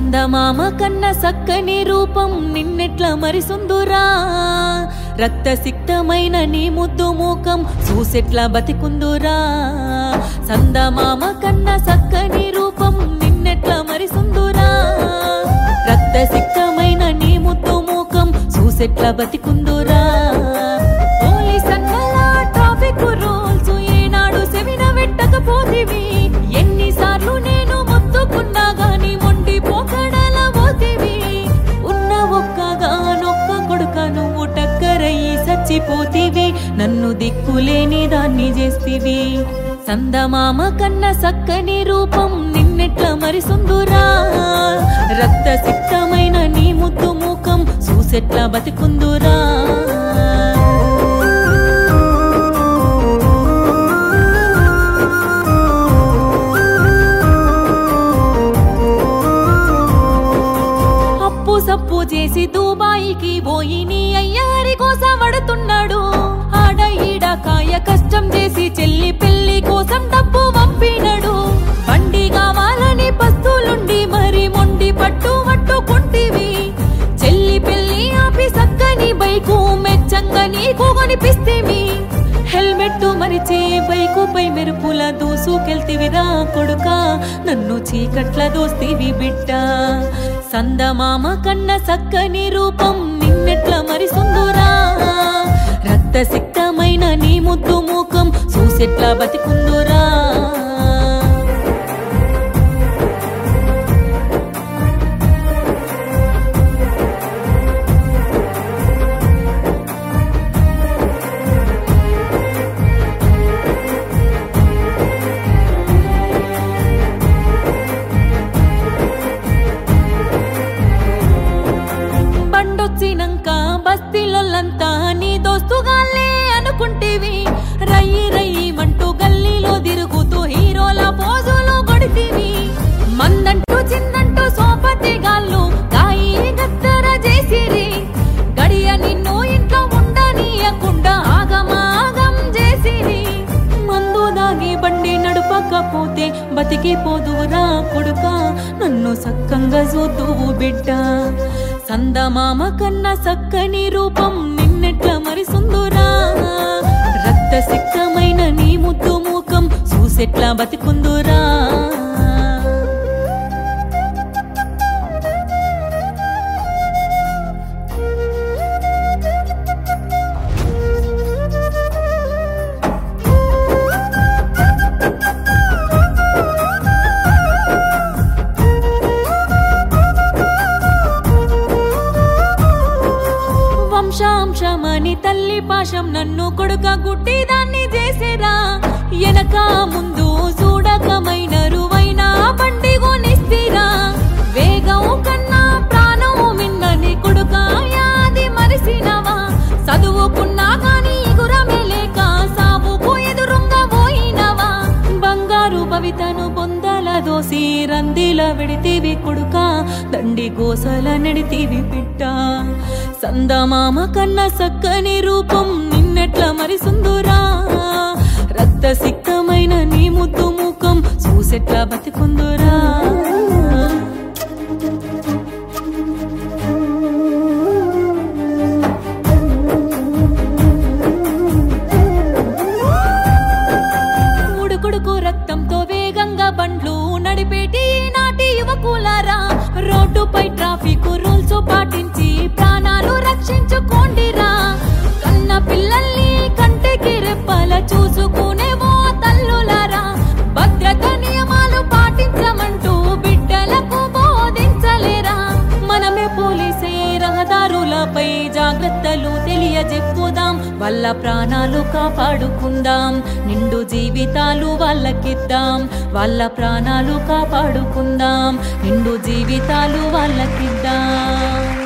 సందమామ కన్న సక్కని రూపం నిన్నెట్ల మరిసుందురా రక్త సిక్తమైన నీ ముద్దు మూకం చూసెట్ల బతికుందురా సందమామ కన్న సక్కని రూపం నిన్నెట్ల మరిసుందురా రక్త సిక్తమైన నీ ముద్దు మూకం చూసెట్ల బతికుందురా పోలీస్ అన్నలా ట్రాఫిక్ రూల్స్ ఏనాడు సెవిన పెట్టకపోతివి ఎన్నిసార్లు నేను మొత్తుకున్నా గాని మొండి పోకడల పోతివి ఉన్న ఒక్కగానొక్క కొడుక నువ్వు టక్కరయ్యి చచ్చిపోతివి నన్ను దిక్కులేని దాన్ని చేస్తివి సందమామ కన్న సక్కని రూపం నిన్నెట్ల మరిసుందురా రక్త సిక్తమైన నీ ముద్దు మూకం చూసెట్ల బతికుందురా అప్పు సప్పు చేసి దుబాయికి పోయి నీ అయ్యారి కోసం పడుతున్నాడు ఆడ ఈడ కాయ కష్టం చేసి చెల్లి పెళ్లి కోసం డబ్బు పంపినడు బండి కావాలని పస్తులుండి మరి మొండి పట్టు పట్టుకుంటివి చెల్లి పెళ్లి ఆపి సక్కని బైకు మెచ్చంగా నీకు కొనిపిస్తేవి హెల్మెట్ మరిచి బైకు పై మెరుపుల దూసుకెళ్తివిరా కొడుక నన్ను చీకట్ల దోస్తివి బిడ్డ సందమామ కన్న సక్కని రూపం నిన్నెట్ల మరిసుందురా రక్త సిక్తమైన నీ ముద్దు మూకం చూసెట్ల బతికుందురా బండొచ్చినంక బస్తీలొల్లంతా నీ దోస్తుగాళ్ళే అనుకుంటేవి రయ్యి రయ్యి మంటూ గల్లీలో తిరుగుతూ హీరోల పోజులు కొడితివి మందంటూ చిన్నంటూ సోపతి గాళ్ళు కాయి గత్తర చేసిరి గడియ నిన్ను ఇంట్లో ఉండనీయకుండా ఆగమాగం చేసిరి మందు దాగి బండి నడుపకపోతే బతికిపోదువురా కొడుక నన్ను సక్కంగా చూతువు బిడ్డ సందమామ కన్న సక్కని రూపం నిన్నెట్ల మరిసుందురా రక్త సిక్తమైన నీ ముద్దు మూకం చూసెట్లా బతికుందురా వంశాంశమని తల్లి పాశం నన్ను కొడుక గుట్టి దాన్ని చేసేరా ఎనక ముందు చూడకమైన రువైన బండి కొనిస్తిరా వేగం కన్నా ప్రాణం మిన్నని కొడుక యాది మరిసినవా చదువుకున్నా గాని గురమే లేక సావుకు ఎదురుంగా పోయినవా బంగారు భవితను పొందల దోసి రందిల విడితివి కొడుక దండి గోసల నడితివి బిడ్డ సందమామ కన్న సక్కని రూపం నిన్నెట్ల మరిసుందురా రక్త సిక్తమైన నీ ముద్దు ముఖం చూసెట్లా బతికుందురా ఉడుకుడుకు రక్తంతో వేగంగా బండ్లు నడిపేటి నాటి యువకులారా రోడ్డుపై ట్రాఫిక్ రూల్స్ పాటించి ప్రాణాలు రక్షించుకోండిరా కన్న పిల్లల్ని కంటికి రెప్పల చూసుకునే ఓ తల్లులారా భద్రత నియమాలు పాటించమంటూ బిడ్డలకు బోధించలేరా మనమే పోలీసే రహదారులపై జాగ్రత్తలు తెలియజెప్పుదాం వాళ్ళ ప్రాణాలు కాపాడుకుందాం నిండు జీవితాలు వాళ్ళకిద్దాం వాళ్ళ ప్రాణాలు కాపాడుకుందాం నిండు జీవితాలు వాళ్ళకిద్దాం